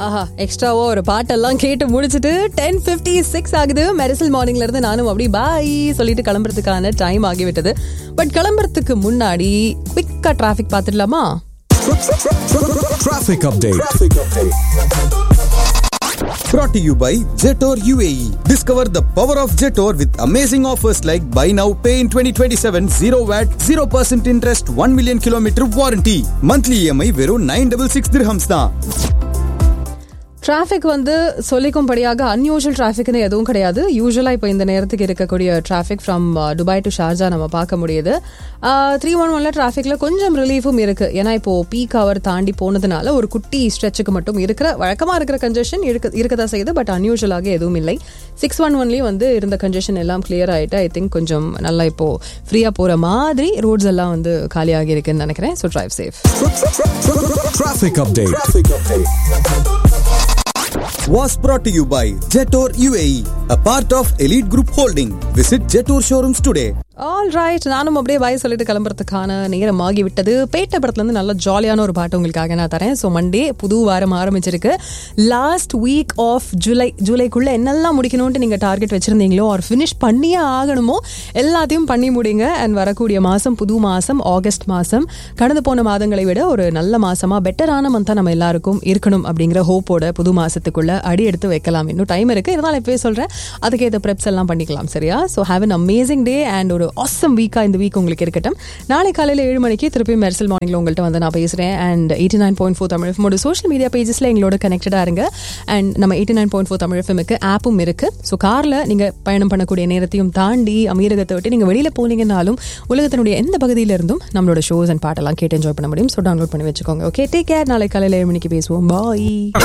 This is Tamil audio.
ஆஹா எக்ஸ்ட்ராவா ஒரு பாட்டெல்லாம் கேட்டு முடிச்சிட்டு டென் பிப்டி சிக்ஸ் ஆகுது மெரிசல் மார்னிங்ல இருந்து நானும் அப்படி பாய் சொல்லிட்டு கிளம்புறதுக்கான டைம் ஆகிவிட்டது பட் கிளம்புறதுக்கு முன்னாடி குவிக்கா டிராஃபிக் பார்த்துடலாமா Traffic update. Brought to you by Jetor UAE. Discover the power of Jetor with amazing offers like buy now, pay in 2027, 0 VAT, 0% interest, 1 million kilometer warranty. Monthly EMI வெறும் 966 dirhams தான். டிராஃபிக் வந்து சொல்லிக்கும்படியாக அன்யூஷுவல் டிராஃபிக்னு எதுவும் கிடையாது யூஸ்வலாக இப்போ இந்த நேரத்துக்கு இருக்கக்கூடிய traffic from Dubai to Sharjah நம்ம பார்க்க முடியுது த்ரீ ஒன் ஒன்ல டிராஃபிக்கில் கொஞ்சம் ரிலீஃபும் இருக்குது ஏன்னா இப்போ பீக் அவர் தாண்டி போனதுனால ஒரு குட்டி ஸ்ட்ரெச்சுக்கு மட்டும் இருக்கிற வழக்கமாக இருக்கிற கன்ஜெஷன் இருக்க இருக்கதான் செய்யுது பட் அன்யூஷுவலாக எதுவும் இல்லை சிக்ஸ் ஒன் ஒன்லேயும் வந்து இருந்த கன்ஜெஷன் எல்லாம் கிளியர் ஆகிட்டு ஐ திங்க் கொஞ்சம் நல்லா இப்போ ஃப்ரீயாக போகிற மாதிரி ரோட்ஸ் எல்லாம் வந்து காலியாகி இருக்குன்னு நினைக்கிறேன் so drive safe Traffic update. Was brought to you by Jetor UAE, a part of Elite Group Holding. Visit Jetor showrooms today. All right நானும் அப்படியே பாய் சொல்லிட்டு கிளம்புறதுக்கான நேரம் ஆகி விட்டது பேட்ட படத்துலேருந்து நல்ல ஜாலியான ஒரு பாட்டு உங்களுக்காக நான் தரேன் ஸோ மண்டே புது வாரம் ஆரம்பிச்சிருக்கு லாஸ்ட் வீக் ஆஃப் ஜூலை ஜூலைக்குள்ளே என்னெல்லாம் முடிக்கணும்னு நீங்கள் டார்கெட் வச்சுருந்தீங்களோ ஆர் ஃபினிஷ் பண்ணியே ஆகணுமோ எல்லாத்தையும் பண்ணி முடிங்க அண்ட் வரக்கூடிய மாதம் புது மாதம் ஆகஸ்ட் மாதம் கடந்து போன மாதங்களை விட ஒரு நல்ல மாதமாக பெட்டரான மந்தாக நம்ம எல்லாருக்கும் இருக்கணும் அப்படிங்கிற ஹோப்போட புது மாதத்துக்குள்ள அடி எடுத்து வைக்கலாம் இன்னும் டைம் இருக்குது இருந்தாலும் இப்போயே சொல்கிறேன் அதுக்கேற்ற ப்ரெப்ஸ் எல்லாம் பண்ணிக்கலாம் சரியா so have an amazing day and ஒரு ஆசம் வீக்கா இந்த வீக் உங்களுக்கு இருக்கட்டும் நாளை காலையில் ஏழு மணிக்கு திருப்பி மெர்சல் மார்னிங்ல உங்கள்கிட்ட வந்து நான் பேசுறேன் and eighty nine point four Tamil எஃப்மோட சோஷியல் மீடியா பேஜஸ்ல எங்களோட கனெக்டடா இருங்க அண்ட் நம்ம eighty nine point four Tamil எஃப்எம்க்கு ஆப்பும் இருக்கு ஸோ கார்ல நீங்க பயணம் பண்ணக்கூடிய நேரத்தையும் தாண்டி அமீரகத்தை விட்டு நீங்க வெளியில போனீங்கன்னாலும் உலகத்தினுடைய எந்த பகுதியில இருந்தும் நம்மளோட ஷோஸ் அண்ட் பாட்டெல்லாம் கேட்டு என்ஜாய் பண்ண முடியும் ஸோ டவுன்லோட் பண்ணி வச்சுக்கோங்க ஓகே டேக் கேர் நாளை காலையில் ஏழு மணிக்கு பேசுவோம் பாய்